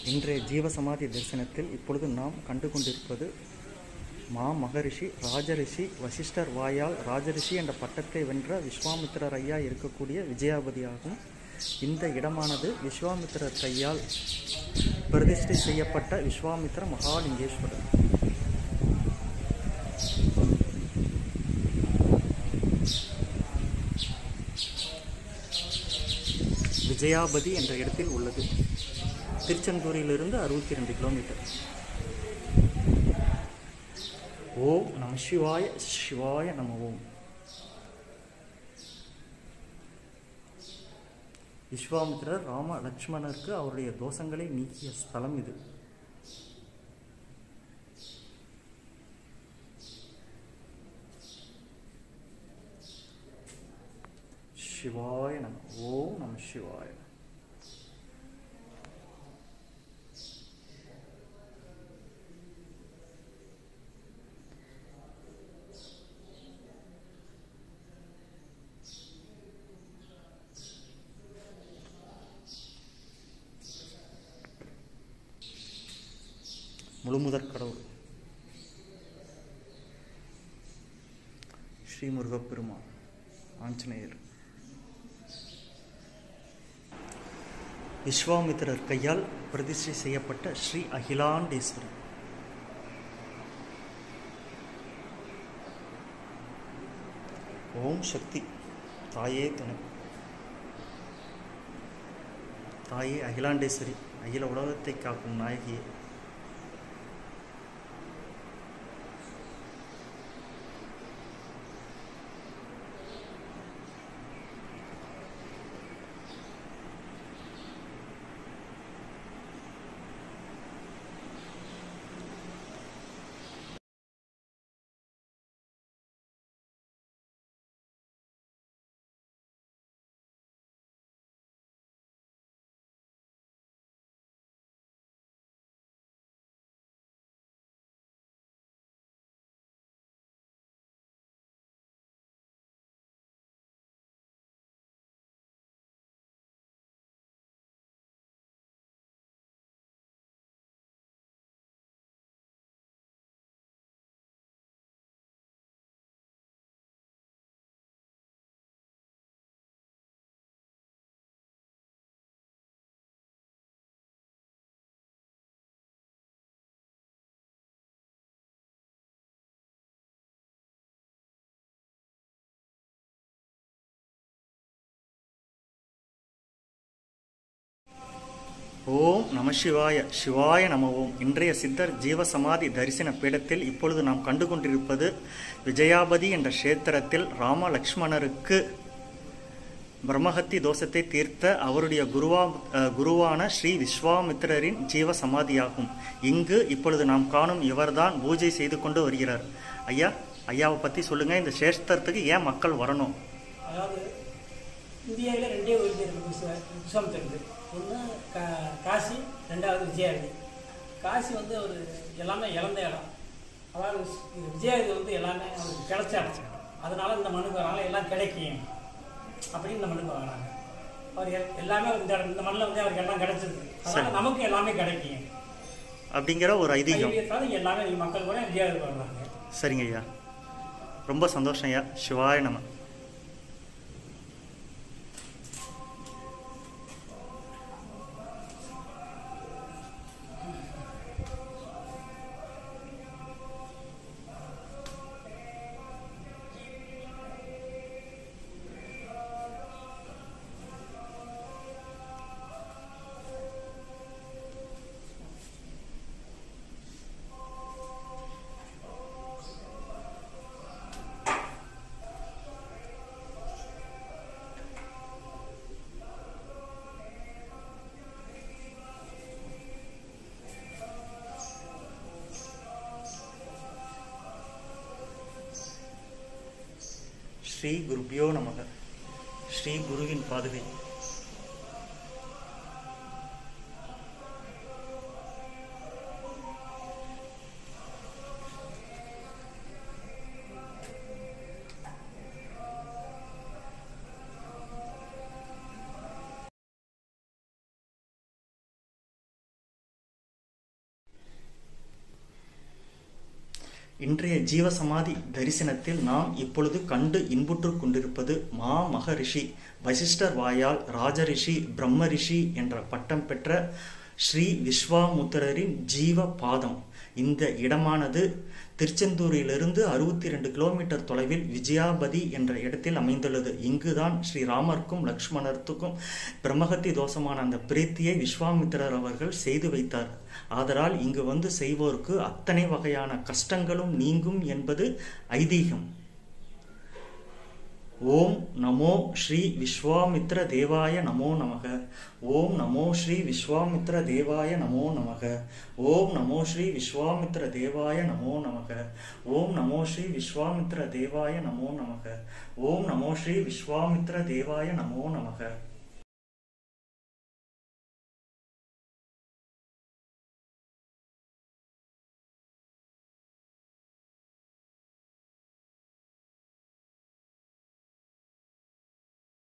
இன்றைய ஜீவசமாதி தரிசனத்தில் இப்பொழுது நாம் கண்டு கொண்டிருப்பது மா மகரிஷி ராஜரிஷி வசிஷ்டர் வாயால் ராஜரிஷி என்ற பட்டத்தை வென்ற விஸ்வாமித்திரர் ஐயா இருக்கக்கூடிய விஜயாபதியாகும் இந்த இடமானது விஸ்வாமித்திரர் கையால் பிரதிஷ்டை செய்யப்பட்ட விஸ்வாமித்திர மகாலிங்கேஸ்வரர் விஜயாபதி என்ற இடத்தில் உள்ளது திருச்செந்தூரிலிருந்து அறுபத்தி ரெண்டு கிலோமீட்டர் ஓம் நம சிவாய சிவாய நம ஓம் விஸ்வாமித்திரர் ராம லக்ஷ்மணருக்கு அவருடைய தோஷங்களை நீக்கிய ஸ்தலம் இது சிவாய நம ஓம் நம சிவாய முழுமுதற் கடவுள் ஸ்ரீ முருகப்பெருமான் ஆஞ்சநேயர் விஸ்வாமித்திரர் கையால் பிரதிஷ்டை செய்யப்பட்ட ஸ்ரீ அகிலாண்டேஸ்வரி ஓம் சக்தி தாயே துணை தாயே அகிலாண்டேஸ்வரி அகில உலகத்தை காக்கும் நாயகியே ஓம் நம சிவாய சிவாய நம ஓம் இன்றைய சித்தர் ஜீவசமாதி தரிசன பீடத்தில் இப்பொழுது நாம் கண்டு கொண்டிருப்பது விஜயாபதி என்ற கஷேத்திரத்தில் ராம லக்ஷ்மணருக்கு பிரம்மஹத்தி தோஷத்தை தீர்த்த அவருடைய குருவா அஹ், குருவான ஸ்ரீ விஸ்வாமித்திரரின் ஜீவ சமாதியாகும் இங்கு இப்பொழுது நாம் காணும் இவர்தான் பூஜை செய்து கொண்டு வருகிறார் ஐயா ஐயாவை பற்றி சொல்லுங்க இந்த சேஷ்டத்துக்கு ஏன் மக்கள் வரணும் அதாவது இந்தியாவில் ரெண்டே கோயில் இருக்கு விஸ்வ விஸ்வாமித்திரருக்கு ஒன்று கா காசி ரெண்டாவது விஜயாவதி காசி வந்து அவர் எல்லாமே இழந்த இடம் அதாவது இது விஜயாவதி வந்து எல்லாமே அவருக்கு கிடைச்ச இடம் அதனால இந்த மண்ணுக்கு வராங்க எல்லாம் கிடைக்கும் அப்படின்னு இந்த மண்ணுக்கு வராங்க அவர் எல்- எல்லாமே இந்த இடம் இந்த மண்ணில் வந்து அவருக்கு எல்லாம் கிடைச்சிருக்கு அதனால சரி. நமக்கு எல்லாமே கிடைக்கும் அப்படிங்கிற ஒரு ஐதீகம் ஐதீகத்தால எல்லாமே மக்கள் கூட விஜயாவதி வர்றாங்க சரிங்க ஐயா ரொம்ப சந்தோஷம் ஐயா சிவாய நம ஸ்ரீ குருபியோ நமக ஸ்ரீ குருவின் பாதுகை இன்றைய ஜீவசமாதி தரிசனத்தில் நாம் இப்பொழுது கண்டு இன்புற்றுக் கொண்டிருப்பது மா மகரிஷி வசிஷ்டர் வாயால் ராஜரிஷி பிரம்ம ரிஷி என்ற பட்டம் பெற்ற ஸ்ரீ விஸ்வாமுத்திரரின் ஜீவ பாதம் இந்த இடமானது திருச்செந்தூரிலிருந்து அறுபத்தி ரெண்டு கிலோமீட்டர் தொலைவில் விஜயாபதி என்ற இடத்தில் அமைந்துள்ளது இங்குதான் ஸ்ரீ ராமருக்கும் லக்ஷ்மணருக்கும் பிரம்மகத்தி தோஷமான அந்த பிரீத்தியை விஸ்வாமித்திரர் அவர்கள் செய்து வைத்தார் ஆதலால் இங்கு வந்து செய்வோருக்கு அத்தனை வகையான கஷ்டங்களும் நீங்கும் என்பது ஐதீகம் ஓம் நமோ ஸ்ரீ விஸ்வாமித்ர தேவாய நமோ நமக ஓம் நமோ ஸ்ரீ விஸ்வாமித்ர தேவாய நமோ நமக ஓம் நமோ ஸ்ரீ விஸ்வாமித்ர தேவாய நமோ நமக ஓம் நமோ ஸ்ரீ விஸ்வாமித்ர தேவாய நமோ நமக ஓம் நமோ ஸ்ரீ விஸ்வாமித்ர தேவாய நமோ நமக